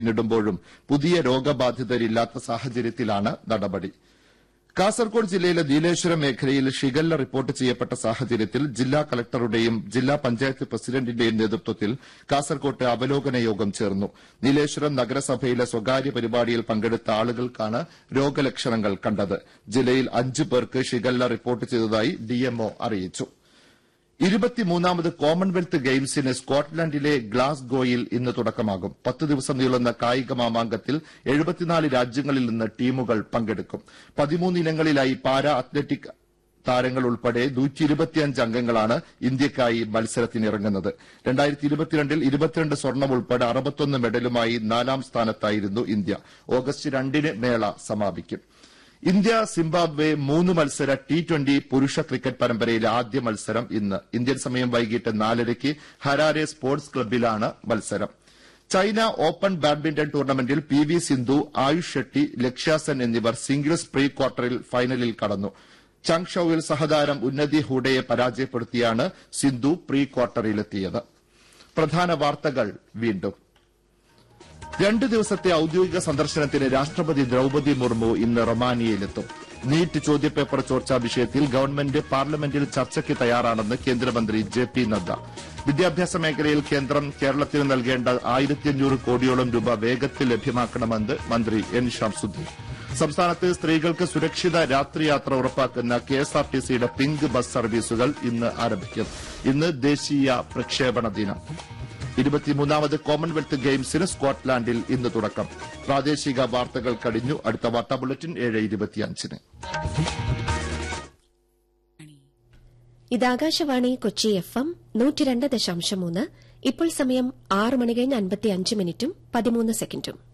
നേരിടുമ്പോഴും പുതിയ രോഗബാധിതരില്ലാത്ത സാഹചര്യത്തിലാണ് നടപടി കാസർകോട് ജില്ലയിലെ നീലേശ്വരം മേഖലയിൽ ഷിഗല്ല റിപ്പോർട്ട് ചെയ്യപ്പെട്ട സാഹചര്യത്തിൽ ജില്ലാ കളക്ടറുടെയും ജില്ലാ പഞ്ചായത്ത് പ്രസിഡന്റിന്റെയും നേതൃത്വത്തിൽ കാസർകോട്ട് അവലോകന യോഗം ചേർന്നു നീലേശ്വരം നഗരസഭയിലെ സ്വകാര്യ പരിപാടിയിൽ പങ്കെടുത്ത ആളുകൾക്കാണ് രോഗലക്ഷണങ്ങൾ കണ്ടത് ജില്ലയിൽ അഞ്ച് പേർക്ക് ഷിഗല്ല റിപ്പോർട്ട് ചെയ്തതായി ഡിഎംഒ അറിയിച്ചു ഇരുപത്തിമൂന്നാമത് കോമൺവെൽത്ത് ഗെയിംസിന് സ്കോട്ട്ലൻഡിലെ ഗ്ലാസ്ഗോയിൽ ഇന്ന് തുടക്കമാകും പത്ത് ദിവസം നീളുന്ന കായിക മാമാങ്കത്തിൽ എഴുപത്തിനാല് രാജ്യങ്ങളിൽ നിന്ന് ടീമുകൾ പങ്കെടുക്കും പതിമൂന്ന് ഇനങ്ങളിലായി പാരാ അത്ലറ്റിക് താരങ്ങൾ ഉൾപ്പെടെ അംഗങ്ങളാണ് ഇന്ത്യയ്ക്കായി മത്സരത്തിനിറങ്ങുന്നത് രണ്ടായിരത്തി ഇരുപത്തിരണ്ടിൽ ഇരുപത്തിരണ്ട് സ്വർണം ഉൾപ്പെടെ അറുപത്തൊന്ന് മെഡലുമായി നാലാം സ്ഥാനത്തായിരുന്നു ഇന്ത്യ ഓഗസ്റ്റ് രണ്ടിന് മേള സമാപിക്കും ഇന്ത്യ സിംബാബ്വെ മൂന്ന് മത്സര ടി ട്വന്റി പുരുഷ ക്രിക്കറ്റ് പരമ്പരയിലെ ആദ്യ മത്സരം ഇന്ന് ഇന്ത്യൻ സമയം വൈകിട്ട് നാലരയ്ക്ക് ഹരാരെ സ്പോർട്സ് ക്ലബ്ബിലാണ് മത്സരം ചൈന ഓപ്പൺ ബാഡ്മിന്റൺ ടൂർണമെന്റിൽ പി വി സിന്ധു ആയുഷ് ഷെട്ടി ലക്ഷ്യ സെൻ എന്നിവർ സിംഗിൾസ് പ്രീ ക്വാർട്ടറിൽ ഫൈനലിൽ കടന്നു ചാങ്ഷൌവിൽ സഹതാരം ഉന്നതി ഹൂഡയെ പരാജയപ്പെടുത്തിയാണ് സിന്ധു പ്രീ ക്വാർട്ടറിലെത്തിയത് പ്രധാന വാർത്തകൾ വീണ്ടും രണ്ട് ദിവസത്തെ ഔദ്യോഗിക സന്ദർശനത്തിന് രാഷ്ട്രപതി ദ്രൌപതി മുർമു ഇന്ന് റൊമാനിയയിലെത്തും നീറ്റ് ചോദ്യപേപ്പർ ചോർച്ചാ വിഷയത്തിൽ ഗവൺമെന്റ് പാർലമെന്റിൽ ചർച്ചയ്ക്ക് തയ്യാറാണെന്ന് കേന്ദ്രമന്ത്രി ജെ പി നദ്ദ വിദ്യാഭ്യാസ മേഖലയിൽ കേന്ദ്രം കേരളത്തിന് നൽകേണ്ട ആയിരത്തി അഞ്ഞൂറ് കോടിയോളം രൂപ വേഗത്തിൽ ലഭ്യമാക്കണമെന്ന് മന്ത്രി എൻ ഷംസുദ്ദീൻ സംസ്ഥാനത്ത് സ്ത്രീകൾക്ക് സുരക്ഷിത രാത്രിയാത്ര ഉറപ്പാക്കുന്ന കെഎസ്ആർടിസിയുടെ പിങ്ക് ബസ് സർവീസുകൾ ഇന്ന് ആരംഭിക്കും ഇന്ന് ദേശീയ പ്രക്ഷേപണ ദിനം ഇരുപത്തിമൂന്നാമത് കോമൺവെൽത്ത് ഗെയിംസിന് സ്കോട്ട്ലാൻഡിൽ ഇന്ന് തുടക്കം പ്രാദേശിക വാർത്തകൾ കഴിഞ്ഞു അടുത്ത വാർത്താ ബുള്ളറ്റിൻ ഏഴ് ഇരുപത്തിയഞ്ചിന് ഇത് ആകാശവാണി കൊച്ചി എഫ് എം നൂറ്റിരണ്ട് ദശാംശം മൂന്ന് ഇപ്പോൾ സമയം ആറ് മണി കഴിഞ്ഞ് അൻപത്തിയഞ്ച് മിനിറ്റും പതിമൂന്ന് സെക്കൻഡും